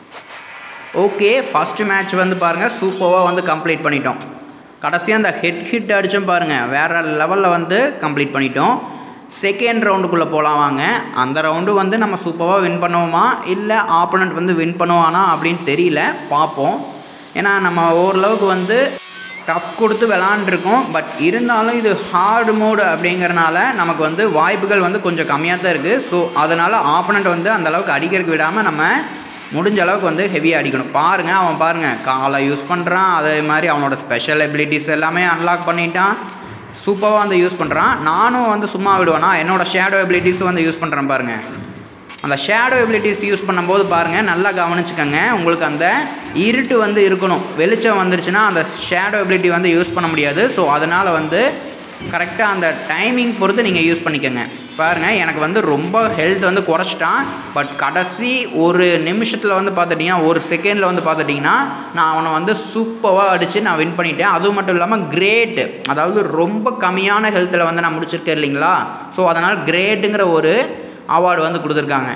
ஓகே ஃபஸ்ட்டு மேட்ச் வந்து பாருங்கள் சூப்பராக வந்து கம்ப்ளீட் பண்ணிட்டோம் கடைசியாக அந்த ஹெட் ஹிட் அடித்தோம் பாருங்கள் வேறு லெவலில் வந்து கம்ப்ளீட் பண்ணிட்டோம் செகண்ட் ரவுண்டுக்குள்ளே போகலாம் வாங்க அந்த ரவுண்டு வந்து நம்ம சூப்பராக வின் பண்ணுவோமா இல்லை ஆப்போனண்ட் வந்து வின் பண்ணுவானா அப்படின்னு தெரியல பார்ப்போம் ஏன்னா நம்ம ஓரளவுக்கு வந்து டஃப் கொடுத்து விளாண்டுருக்கோம் பட் இருந்தாலும் இது ஹார்டு மோடு அப்படிங்கிறனால நமக்கு வந்து வாய்ப்புகள் வந்து கொஞ்சம் கம்மியாக தான் இருக்குது ஸோ அதனால் ஆப்போனண்ட் வந்து அந்தளவுக்கு அடிக்கிறதுக்கு விடாமல் நம்ம முடிஞ்ச அளவுக்கு வந்து ஹெவியாக அடிக்கணும் பாருங்கள் அவன் பாருங்கள் காலை யூஸ் பண்ணுறான் அதே மாதிரி அவனோட ஸ்பெஷல் எபிலிட்டிஸ் எல்லாமே அன்லாக் பண்ணிட்டான் சூப்பராக வந்து யூஸ் பண்ணுறான் நானும் வந்து சும்மா விடுவேனா என்னோடய ஷேடோ எபிலிட்டிஸும் வந்து யூஸ் பண்ணுறேன் பாருங்கள் அந்த ஷேடோ எபிலிட்டிஸ் யூஸ் பண்ணும்போது பாருங்கள் நல்லா கவனிச்சுக்கோங்க உங்களுக்கு அந்த இருட்டு வந்து இருக்கணும் வெளிச்சம் வந்துருச்சுன்னா அந்த ஷேடோ எபிலிட்டி வந்து யூஸ் பண்ண முடியாது ஸோ அதனால் வந்து கரெக்டாக அந்த டைமிங் பொறுத்து நீங்கள் யூஸ் பண்ணிக்கோங்க பாருங்கள் எனக்கு வந்து ரொம்ப ஹெல்த் வந்து குறைச்சிட்டான் பட் கடைசி ஒரு நிமிஷத்தில் வந்து பார்த்துட்டிங்கன்னா ஒரு செகண்டில் வந்து பார்த்துட்டிங்கன்னா நான் அவனை வந்து சூப்பராக அடித்து நான் வின் பண்ணிட்டேன் அதுவும் மட்டும் இல்லாமல் கிரேட் அதாவது ரொம்ப கம்மியான ஹெல்த்தில் வந்து நான் முடிச்சிருக்கேன் இல்லைங்களா ஸோ அதனால் கிரேட்டுங்கிற ஒரு அவார்டு வந்து கொடுத்துருக்காங்க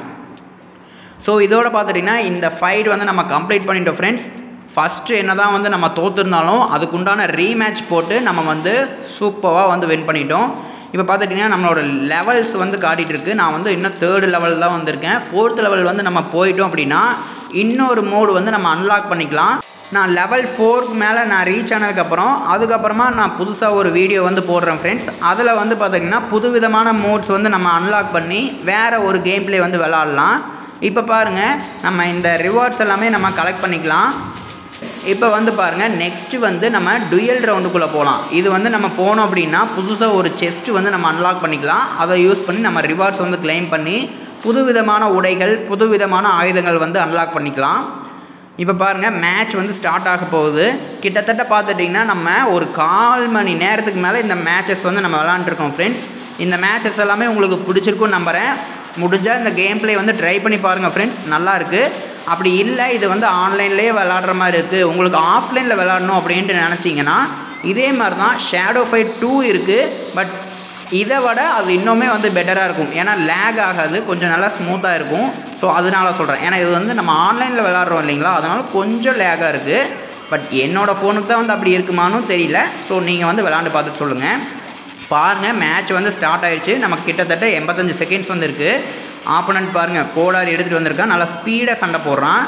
ஸோ இதோட பார்த்துட்டிங்கன்னா இந்த ஃபைட் வந்து நம்ம கம்ப்ளீட் பண்ணிட்டோம் ஃப்ரெண்ட்ஸ் ஃபஸ்ட்டு என்ன தான் வந்து நம்ம தோற்றுருந்தாலும் அதுக்குண்டான ரீமேட்ச் போட்டு நம்ம வந்து சூப்பராக வந்து வின் பண்ணிட்டோம் இப்போ பார்த்துட்டிங்கன்னா நம்மளோட லெவல்ஸ் வந்து காட்டிகிட்டு இருக்கு நான் வந்து இன்னும் தேர்டு லெவல் தான் வந்திருக்கேன் ஃபோர்த் லெவல் வந்து நம்ம போயிட்டோம் அப்படின்னா இன்னொரு மோடு வந்து நம்ம அன்லாக் பண்ணிக்கலாம் நான் லெவல் ஃபோருக்கு மேலே நான் ரீச் ஆனதுக்கப்புறம் அதுக்கப்புறமா நான் புதுசாக ஒரு வீடியோ வந்து போடுறேன் ஃப்ரெண்ட்ஸ் அதில் வந்து பார்த்திங்கன்னா புதுவிதமான மோட்ஸ் வந்து நம்ம அன்லாக் பண்ணி வேறு ஒரு கேம் ப்ளே வந்து விளாட்லாம் இப்போ பாருங்கள் நம்ம இந்த ரிவார்ட்ஸ் எல்லாமே நம்ம கலெக்ட் பண்ணிக்கலாம் இப்போ வந்து பாருங்கள் நெக்ஸ்ட்டு வந்து நம்ம டுயல் ரவுண்டுக்குள்ளே போகலாம் இது வந்து நம்ம போனோம் அப்படின்னா புதுசாக ஒரு செஸ்ட்டு வந்து நம்ம அன்லாக் பண்ணிக்கலாம் அதை யூஸ் பண்ணி நம்ம ரிவார்ட்ஸ் வந்து கிளைம் பண்ணி புதுவிதமான உடைகள் புதுவிதமான ஆயுதங்கள் வந்து அன்லாக் பண்ணிக்கலாம் இப்போ பாருங்கள் மேட்ச் வந்து ஸ்டார்ட் ஆக போகுது கிட்டத்தட்ட பார்த்துட்டிங்கன்னா நம்ம ஒரு கால் மணி நேரத்துக்கு மேலே இந்த மேட்சஸ் வந்து நம்ம விளாண்டுருக்கோம் ஃப்ரெண்ட்ஸ் இந்த மேட்சஸ் எல்லாமே உங்களுக்கு பிடிச்சிருக்குன்னு நம்புகிறேன் முடிஞ்சால் இந்த கேம் ப்ளே வந்து ட்ரை பண்ணி பாருங்கள் ஃப்ரெண்ட்ஸ் நல்லாயிருக்கு அப்படி இல்லை இது வந்து ஆன்லைன்லேயே விளாடுற மாதிரி இருக்குது உங்களுக்கு ஆஃப்லைனில் விளாடணும் அப்படின்ட்டு நினச்சிங்கன்னா இதே மாதிரி தான் ஷேடோ ஃபைட் டூ இருக்குது பட் இதை விட அது இன்னுமே வந்து பெட்டராக இருக்கும் ஏன்னா லேக் ஆகாது கொஞ்சம் நல்லா ஸ்மூத்தாக இருக்கும் ஸோ அதனால சொல்கிறேன் ஏன்னா இது வந்து நம்ம ஆன்லைனில் விளாட்றோம் இல்லைங்களா அதனால கொஞ்சம் லேகாக இருக்குது பட் என்னோடய ஃபோனுக்கு தான் வந்து அப்படி இருக்குமானும் தெரியல ஸோ நீங்கள் வந்து விளாண்டு பார்த்துட்டு சொல்லுங்கள் பாருங்கள் மேட்ச் வந்து ஸ்டார்ட் ஆயிடுச்சு நமக்கு கிட்டத்தட்ட எண்பத்தஞ்சு செகண்ட்ஸ் வந்து இருக்குது ஆப்போனண்ட் பாருங்கள் கோடாரி எடுத்துகிட்டு வந்திருக்கான் நல்லா ஸ்பீடாக சண்டை போடுறான்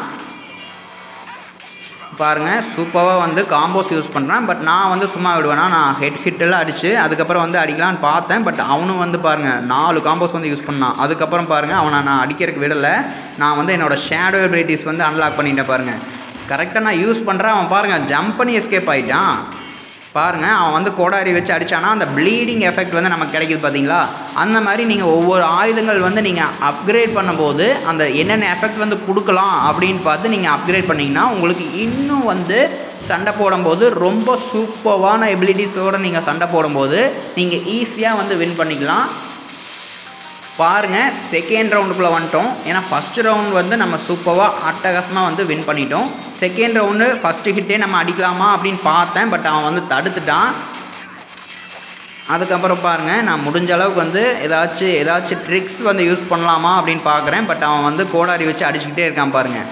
பாருங்கள் சூப்பராக வந்து காம்போஸ் யூஸ் பண்ணுறேன் பட் நான் வந்து சும்மா விடுவேனா நான் ஹெட் ஹிட்டெல்லாம் அடித்து அதுக்கப்புறம் வந்து அடிக்கலான்னு பார்த்தேன் பட் அவனும் வந்து பாருங்கள் நாலு காம்போஸ் வந்து யூஸ் பண்ணான் அதுக்கப்புறம் பாருங்கள் அவனை நான் அடிக்கிறதுக்கு விடலை நான் வந்து என்னோடய ஷேடோ எபிலிட்டிஸ் வந்து அன்லாக் பண்ணிட்டேன் பாருங்கள் கரெக்டாக நான் யூஸ் பண்ணுறேன் அவன் பாருங்கள் ஜம்ப் பண்ணி எஸ்கேப் ஆகிட்டான் பாருங்கள் அவன் வந்து கோடாரி வச்சு அடித்தானா அந்த ப்ளீடிங் எஃபெக்ட் வந்து நமக்கு கிடைக்குது பார்த்தீங்களா அந்த மாதிரி நீங்கள் ஒவ்வொரு ஆயுதங்கள் வந்து நீங்கள் அப்கிரேட் பண்ணும்போது அந்த என்னென்ன எஃபெக்ட் வந்து கொடுக்கலாம் அப்படின்னு பார்த்து நீங்கள் அப்கிரேட் பண்ணிங்கன்னா உங்களுக்கு இன்னும் வந்து சண்டை போடும்போது ரொம்ப சூப்பரான எபிலிட்டிஸோடு நீங்கள் சண்டை போடும்போது நீங்கள் ஈஸியாக வந்து வின் பண்ணிக்கலாம் பாருங்கள் செகண்ட் ரவுண்டுக்குள்ளே வந்துட்டோம் ஏன்னா ஃபஸ்ட்டு ரவுண்ட் வந்து நம்ம சூப்பராக அட்டகாசமாக வந்து வின் பண்ணிட்டோம் செகண்ட் ரவுண்டு ஃபஸ்ட்டு ஹிட்டே நம்ம அடிக்கலாமா அப்படின்னு பார்த்தேன் பட் அவன் வந்து தடுத்துட்டான் அதுக்கப்புறம் பாருங்கள் நான் முடிஞ்ச அளவுக்கு வந்து ஏதாச்சும் ஏதாச்சும் ட்ரிக்ஸ் வந்து யூஸ் பண்ணலாமா அப்படின்னு பார்க்குறேன் பட் அவன் வந்து கோடாரி வச்சு அடிச்சுக்கிட்டே இருக்கான் பாருங்கள்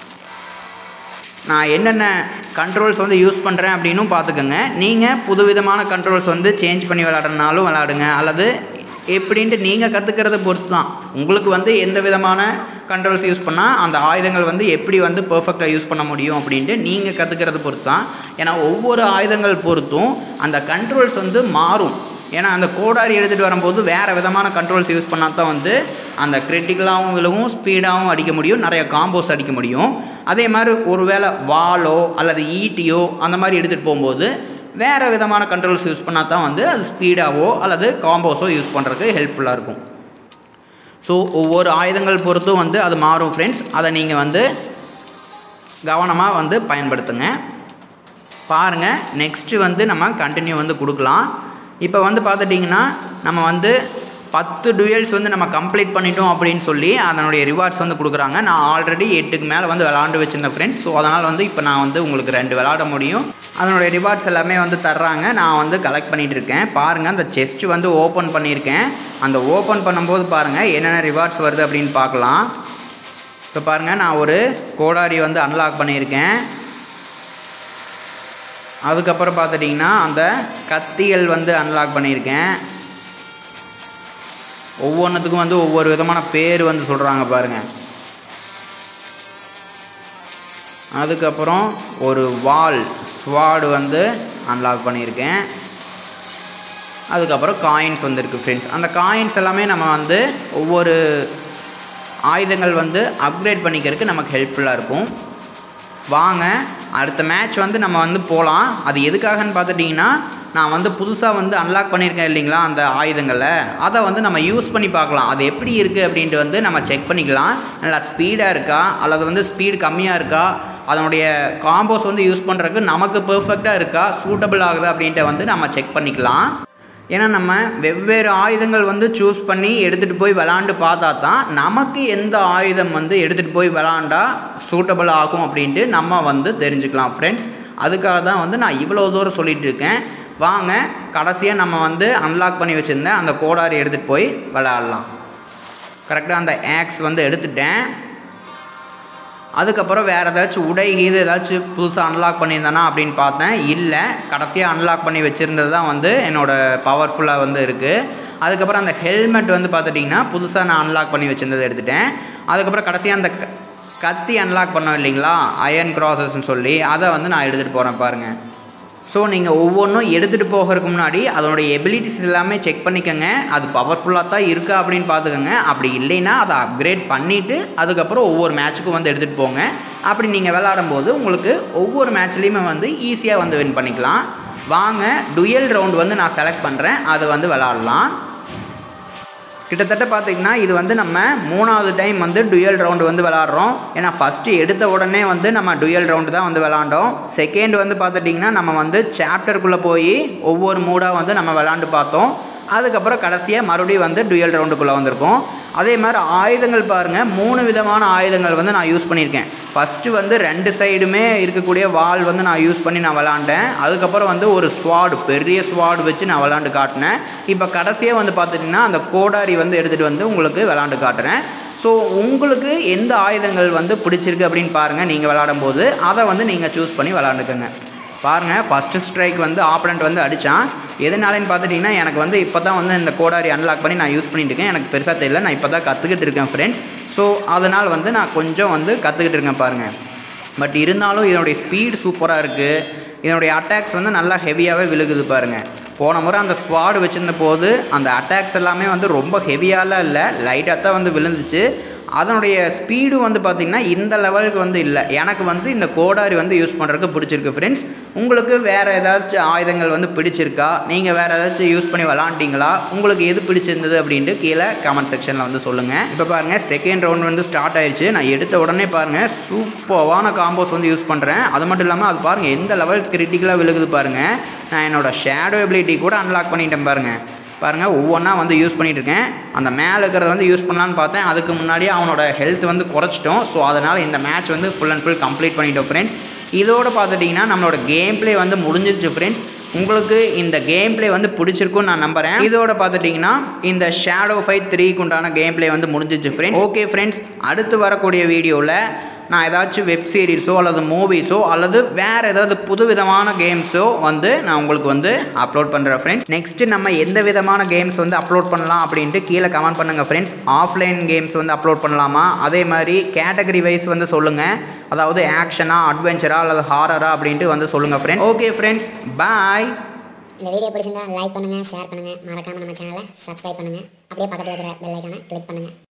நான் என்னென்ன கண்ட்ரோல்ஸ் வந்து யூஸ் பண்ணுறேன் அப்படின்னும் பார்த்துக்கோங்க நீங்கள் புதுவிதமான கண்ட்ரோல்ஸ் வந்து சேஞ்ச் பண்ணி விளாட்றனாலும் விளாடுங்க அல்லது எப்படின்ட்டு நீங்கள் கற்றுக்கிறத பொறுத்து தான் உங்களுக்கு வந்து எந்த விதமான கண்ட்ரோல்ஸ் யூஸ் பண்ணால் அந்த ஆயுதங்கள் வந்து எப்படி வந்து பர்ஃபெக்டாக யூஸ் பண்ண முடியும் அப்படின்ட்டு நீங்கள் கற்றுக்கிறத பொறுத்து தான் ஏன்னா ஒவ்வொரு ஆயுதங்கள் பொறுத்தும் அந்த கண்ட்ரோல்ஸ் வந்து மாறும் ஏன்னா அந்த கோடாரி எடுத்துகிட்டு வரும்போது வேறு விதமான கண்ட்ரோல்ஸ் யூஸ் பண்ணால் தான் வந்து அந்த கிரிட்டிக்கலாகவும் விழுவும் ஸ்பீடாகவும் அடிக்க முடியும் நிறைய காம்போஸ் அடிக்க முடியும் அதே மாதிரி ஒருவேளை வாலோ அல்லது ஈட்டியோ அந்த மாதிரி எடுத்துகிட்டு போகும்போது வேறு விதமான கண்ட்ரோல்ஸ் யூஸ் பண்ணால் தான் வந்து அது ஸ்பீடாவோ அல்லது காம்போஸோ யூஸ் பண்ணுறதுக்கு ஹெல்ப்ஃபுல்லாக இருக்கும் ஸோ ஒவ்வொரு ஆயுதங்கள் பொறுத்தும் வந்து அது மாறும் ஃப்ரெண்ட்ஸ் அதை நீங்கள் வந்து கவனமாக வந்து பயன்படுத்துங்க பாருங்கள் நெக்ஸ்ட்டு வந்து நம்ம கண்டினியூ வந்து கொடுக்கலாம் இப்போ வந்து பார்த்துட்டிங்கன்னா நம்ம வந்து பத்து டுயல்ஸ் வந்து நம்ம கம்ப்ளீட் பண்ணிட்டோம் அப்படின்னு சொல்லி அதனுடைய ரிவார்ட்ஸ் வந்து கொடுக்குறாங்க நான் ஆல்ரெடி எட்டுக்கு மேலே வந்து விளாண்டு வச்சுருந்தேன் ஃப்ரெண்ட்ஸ் ஸோ அதனால் வந்து இப்போ நான் வந்து உங்களுக்கு ரெண்டு விளாட முடியும் அதனுடைய ரிவார்ட்ஸ் எல்லாமே வந்து தர்றாங்க நான் வந்து கலெக்ட் பண்ணிகிட்டு இருக்கேன் பாருங்கள் அந்த செஸ்ட் வந்து ஓப்பன் பண்ணியிருக்கேன் அந்த ஓப்பன் பண்ணும்போது பாருங்கள் என்னென்ன ரிவார்ட்ஸ் வருது அப்படின்னு பார்க்கலாம் இப்போ பாருங்கள் நான் ஒரு கோடாரி வந்து அன்லாக் பண்ணியிருக்கேன் அதுக்கப்புறம் பார்த்துட்டிங்கன்னா அந்த கத்திகள் வந்து அன்லாக் பண்ணியிருக்கேன் ஒவ்வொன்றுத்துக்கும் வந்து ஒவ்வொரு விதமான பேர் வந்து சொல்கிறாங்க பாருங்கள் அதுக்கப்புறம் ஒரு வால் ஸ்வாடு வந்து அன்லாக் பண்ணியிருக்கேன் அதுக்கப்புறம் காயின்ஸ் வந்துருக்கு ஃப்ரெண்ட்ஸ் அந்த காயின்ஸ் எல்லாமே நம்ம வந்து ஒவ்வொரு ஆயுதங்கள் வந்து அப்கிரேட் பண்ணிக்கிறதுக்கு நமக்கு ஹெல்ப்ஃபுல்லாக இருக்கும் வாங்க அடுத்த மேட்ச் வந்து நம்ம வந்து போகலாம் அது எதுக்காகன்னு பார்த்துட்டிங்கன்னா நான் வந்து புதுசாக வந்து அன்லாக் பண்ணியிருக்கேன் இல்லைங்களா அந்த ஆயுதங்களை அதை வந்து நம்ம யூஸ் பண்ணி பார்க்கலாம் அது எப்படி இருக்குது அப்படின்ட்டு வந்து நம்ம செக் பண்ணிக்கலாம் நல்லா ஸ்பீடாக இருக்கா அல்லது வந்து ஸ்பீடு கம்மியாக இருக்கா அதனுடைய காம்போஸ் வந்து யூஸ் பண்ணுறதுக்கு நமக்கு பெர்ஃபெக்டாக இருக்கா சூட்டபிள் ஆகுதா அப்படின்ட்டு வந்து நம்ம செக் பண்ணிக்கலாம் ஏன்னா நம்ம வெவ்வேறு ஆயுதங்கள் வந்து சூஸ் பண்ணி எடுத்துகிட்டு போய் விளாண்டு பார்த்தா தான் நமக்கு எந்த ஆயுதம் வந்து எடுத்துகிட்டு போய் விளாண்டா சூட்டபிள் ஆகும் அப்படின்ட்டு நம்ம வந்து தெரிஞ்சுக்கலாம் ஃப்ரெண்ட்ஸ் அதுக்காக தான் வந்து நான் இவ்வளோ தூரம் சொல்லிகிட்டு இருக்கேன் வாங்க கடைசியாக நம்ம வந்து அன்லாக் பண்ணி வச்சுருந்தேன் அந்த கோடாரி எடுத்துகிட்டு போய் விளாட்லாம் கரெக்டாக அந்த ஆக்ஸ் வந்து எடுத்துட்டேன் அதுக்கப்புறம் வேறு ஏதாச்சும் உடை இது ஏதாச்சும் புதுசாக அன்லாக் பண்ணியிருந்தானா அப்படின்னு பார்த்தேன் இல்லை கடைசியாக அன்லாக் பண்ணி வச்சுருந்தது தான் வந்து என்னோடய பவர்ஃபுல்லாக வந்து இருக்குது அதுக்கப்புறம் அந்த ஹெல்மெட் வந்து பார்த்துட்டிங்கன்னா புதுசாக நான் அன்லாக் பண்ணி வச்சுருந்ததை எடுத்துட்டேன் அதுக்கப்புறம் கடைசியாக அந்த க- கத்தி அன்லாக் பண்ணோம் இல்லைங்களா அயன் கிராசஸ்ன்னு சொல்லி அதை வந்து நான் எடுத்துகிட்டு போகிறேன் பாருங்கள் ஸோ நீங்கள் ஒவ்வொன்றும் எடுத்துகிட்டு போகிறதுக்கு முன்னாடி அதனுடைய எபிலிட்டிஸ் எல்லாமே செக் பண்ணிக்கோங்க அது பவர்ஃபுல்லாக தான் இருக்கா அப்படின்னு பார்த்துக்கோங்க அப்படி இல்லைன்னா அதை அப்கிரேட் பண்ணிவிட்டு அதுக்கப்புறம் ஒவ்வொரு மேட்ச்சுக்கும் வந்து எடுத்துகிட்டு போங்க அப்படி நீங்கள் விளாடும் போது உங்களுக்கு ஒவ்வொரு மேட்ச்லேயுமே வந்து ஈஸியாக வந்து வின் பண்ணிக்கலாம் வாங்க டுயல் ரவுண்ட் வந்து நான் செலக்ட் பண்ணுறேன் அது வந்து விளாட்லாம் கிட்டத்தட்ட பார்த்தீங்கன்னா இது வந்து நம்ம மூணாவது டைம் வந்து டுயல் ரவுண்டு வந்து விளாட்றோம் ஏன்னா ஃபஸ்ட்டு எடுத்த உடனே வந்து நம்ம டுயல் ரவுண்டு தான் வந்து விளாண்டோம் செகண்ட் வந்து பார்த்துட்டிங்கன்னா நம்ம வந்து சாப்டருக்குள்ளே போய் ஒவ்வொரு மூடாக வந்து நம்ம விளாண்டு பார்த்தோம் அதுக்கப்புறம் கடைசியாக மறுபடியும் வந்து டுயல் ரவுண்டுக்குள்ளே வந்திருக்கோம் அதே மாதிரி ஆயுதங்கள் பாருங்கள் மூணு விதமான ஆயுதங்கள் வந்து நான் யூஸ் பண்ணியிருக்கேன் ஃபஸ்ட்டு வந்து ரெண்டு சைடுமே இருக்கக்கூடிய வால் வந்து நான் யூஸ் பண்ணி நான் விளாண்டேன் அதுக்கப்புறம் வந்து ஒரு ஸ்வாடு பெரிய ஸ்வாடு வச்சு நான் விளாண்டு காட்டினேன் இப்போ கடைசியாக வந்து பார்த்துட்டிங்கன்னா அந்த கோடாரி வந்து எடுத்துகிட்டு வந்து உங்களுக்கு விளாண்டு காட்டுறேன் ஸோ உங்களுக்கு எந்த ஆயுதங்கள் வந்து பிடிச்சிருக்கு அப்படின்னு பாருங்கள் நீங்கள் விளாடும்போது அதை வந்து நீங்கள் சூஸ் பண்ணி விளாண்டுக்கோங்க பாருங்கள் ஃபஸ்ட்டு ஸ்ட்ரைக் வந்து ஆப்பனண்ட் வந்து அடித்தான் எதனாலன்னு பார்த்துட்டிங்கன்னா எனக்கு வந்து இப்போ தான் வந்து இந்த கோடாரி அன்லாக் பண்ணி நான் யூஸ் பண்ணிட்டு இருக்கேன் எனக்கு பெருசாக தெரியல நான் இப்போ தான் கற்றுக்கிட்டு இருக்கேன் ஃப்ரெண்ட்ஸ் ஸோ அதனால் வந்து நான் கொஞ்சம் வந்து கற்றுக்கிட்டு இருக்கேன் பாருங்கள் பட் இருந்தாலும் இதனுடைய ஸ்பீடு சூப்பராக இருக்குது இதனுடைய அட்டாக்ஸ் வந்து நல்லா ஹெவியாகவே விழுகுது பாருங்கள் போன முறை அந்த ஸ்வாடு வச்சிருந்த போது அந்த அட்டாக்ஸ் எல்லாமே வந்து ரொம்ப ஹெவியாலாம் இல்லை லைட்டாக தான் வந்து விழுந்துச்சு அதனுடைய ஸ்பீடு வந்து பார்த்திங்கன்னா இந்த லெவலுக்கு வந்து இல்லை எனக்கு வந்து இந்த கோடாரி வந்து யூஸ் பண்ணுறதுக்கு பிடிச்சிருக்கு ஃப்ரெண்ட்ஸ் உங்களுக்கு வேறு ஏதாச்சும் ஆயுதங்கள் வந்து பிடிச்சிருக்கா நீங்கள் வேறு ஏதாச்சும் யூஸ் பண்ணி விளாண்டிங்களா உங்களுக்கு எது பிடிச்சிருந்தது அப்படின்ட்டு கீழே கமெண்ட் செக்ஷனில் வந்து சொல்லுங்கள் இப்போ பாருங்கள் செகண்ட் ரவுண்ட் வந்து ஸ்டார்ட் ஆயிடுச்சு நான் எடுத்த உடனே பாருங்கள் சூப்பரான காம்போஸ் வந்து யூஸ் பண்ணுறேன் அது மட்டும் இல்லாமல் அது பாருங்கள் எந்த லெவல் கிரிட்டிக்கலாக விழுகுது பாருங்கள் நான் என்னோட ஷேடோ எபிலிட்டி கூட அன்லாக் பண்ணிட்டேன் பாருங்கள் பாருங்கள் ஒவ்வொன்றா வந்து யூஸ் பண்ணிட்டு இருக்கேன் அந்த மேலே இருக்கிறத வந்து யூஸ் பண்ணலான்னு பார்த்தேன் அதுக்கு முன்னாடியே அவனோட ஹெல்த் வந்து குறைச்சிட்டோம் ஸோ அதனால் இந்த மேட்ச் வந்து ஃபுல் அண்ட் ஃபுல் கம்ப்ளீட் பண்ணிட்டோம் ஃப்ரெண்ட்ஸ் இதோட பார்த்துட்டிங்கன்னா நம்மளோட கேம் ப்ளே வந்து முடிஞ்சிருச்சு ஃப்ரெண்ட்ஸ் உங்களுக்கு இந்த கேம் ப்ளே வந்து பிடிச்சிருக்கும்னு நான் நம்புகிறேன் இதோட பார்த்துட்டிங்கன்னா இந்த ஷேடோ ஃபைட் த்ரீக்கு உண்டான கேம் ப்ளே வந்து முடிஞ்சிச்சு ஃப்ரெண்ட்ஸ் ஓகே ஃப்ரெண்ட்ஸ் அடுத்து வரக்கூடிய வீடியோவில் நான் ஏதாச்சும் வெப் சீரிஸோ அல்லது மூவிஸோ அல்லது வேறு ஏதாவது புது விதமான கேம்ஸோ வந்து நான் உங்களுக்கு வந்து அப்லோட் பண்ணுறேன் ஃப்ரெண்ட்ஸ் நெக்ஸ்ட்டு நம்ம எந்த விதமான கேம்ஸ் வந்து அப்லோட் பண்ணலாம் அப்படின்ட்டு கீழே கமெண்ட் பண்ணுங்கள் ஃப்ரெண்ட்ஸ் ஆஃப்லைன் கேம்ஸ் வந்து அப்லோட் பண்ணலாமா அதே மாதிரி கேட்டகரி வைஸ் வந்து சொல்லுங்கள் அதாவது ஆக்ஷனா அட்வென்ச்சரா அல்லது ஹாரரா அப்படின்ட்டு வந்து சொல்லுங்கள் ஃப்ரெண்ட்ஸ் ஓகே ஃப்ரெண்ட்ஸ் பாய் இந்த வீடியோ பிடிச்சிருந்தா லைக் பண்ணுங்க ஷேர் பண்ணுங்க மறக்காம நம்ம சேனலை சப்ஸ்கிரைப் பண்ணுங்க அப்படியே பக்கத்துல இருக்கிற பெல் ஐக்கானை கிளிக் பண்ணுங்க